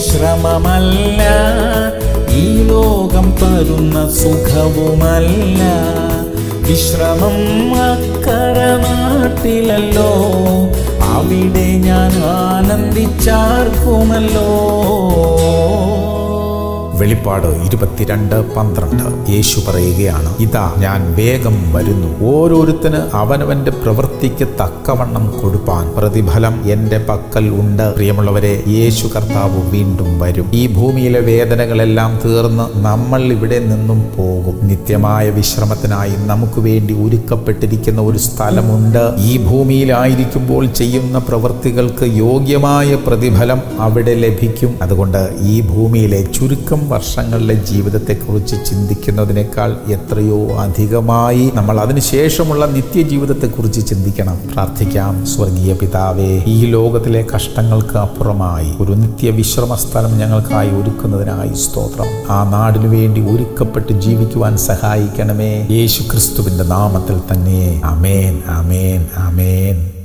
വിശ്രമമല്ല ഈ ലോകം തരുന്ന സുഖവുമല്ല വിശ്രമം അക്കര നാട്ടിലല്ലോ അവിടെ ഞാൻ ആനന്ദിച്ചാർക്കുമല്ലോ വെളിപ്പാട് ഇരുപത്തിരണ്ട് പന്ത്രണ്ട് യേശു പറയുകയാണ് ഇതാ ഞാൻ വേഗം വരുന്നു ഓരോരുത്തന് അവനവന്റെ പ്രവൃത്തിക്ക് തക്കവണ്ണം കൊടുപ്പാൻ പ്രതിഫലം എന്റെ പക്കൽ ഉണ്ട് പ്രിയമുള്ളവരെ യേശു കർത്താവ് വീണ്ടും വരും ഈ ഭൂമിയിലെ വേദനകളെല്ലാം തീർന്ന് നമ്മൾ ഇവിടെ നിന്നും പോകും നിത്യമായ വിശ്രമത്തിനായി നമുക്ക് വേണ്ടി ഒരുക്കപ്പെട്ടിരിക്കുന്ന ഒരു സ്ഥലമുണ്ട് ഈ ഭൂമിയിലായിരിക്കുമ്പോൾ ചെയ്യുന്ന പ്രവൃത്തികൾക്ക് യോഗ്യമായ പ്രതിഫലം അവിടെ ലഭിക്കും അതുകൊണ്ട് ഈ ഭൂമിയിലെ ചുരുക്കം വർഷങ്ങളിലെ ജീവിതത്തെക്കുറിച്ച് ചിന്തിക്കുന്നതിനേക്കാൾ എത്രയോ അധികമായി നമ്മൾ അതിനുശേഷമുള്ള നിത്യജീവിതത്തെക്കുറിച്ച് ചിന്തിക്കണം പ്രാർത്ഥിക്കാം സ്വർഗീയ പിതാവേ ഈ ലോകത്തിലെ കഷ്ടങ്ങൾക്ക് അപ്പുറമായി ഒരു നിത്യവിശ്രമ സ്ഥലം ഞങ്ങൾക്കായി ഒരുക്കുന്നതിനായി സ്തോത്രം ആ നാടിനു വേണ്ടി ഒരുക്കപ്പെട്ട് ജീവിക്കുവാൻ സഹായിക്കണമേ യേശു ക്രിസ്തുവിന്റെ നാമത്തിൽ തന്നെ അമേൻ അമേൻ അമേൻ